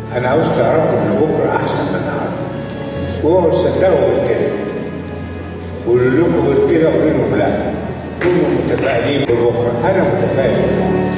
انا عاوز تعرفوا ان بكره احسن من النهارده واوعوا تصدقوا غير كده قولوا لكم غير كده قولوا لهم لا كونوا متفائلين ببكره انا متفائل ببكره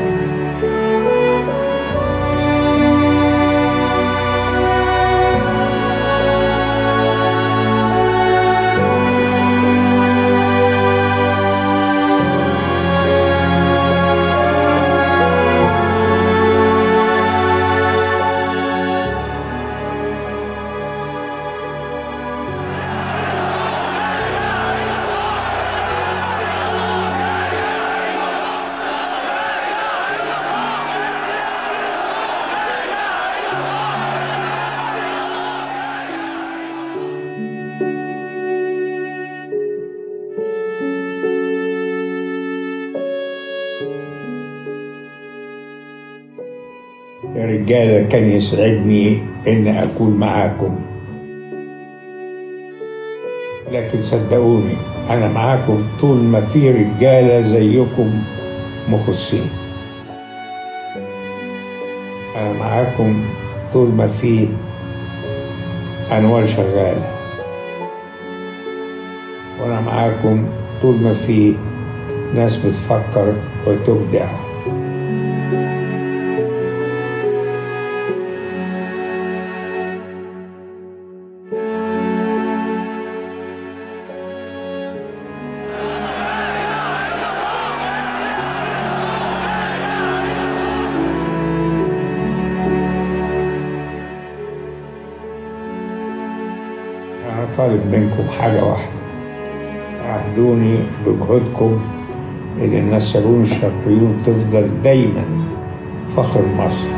يا رجالة كان يسعدني إن أكون معاكم لكن صدقوني أنا معاكم طول ما في رجالة زيكم مخصين أنا معاكم طول ما في أنوار شغالة وأنا معاكم طول ما في ناس بتفكر وتبدع أنا طالب منكم حاجة واحدة عهدوني بجهودكم إن النساجون الشرقيون تفضل دايما فخر مصر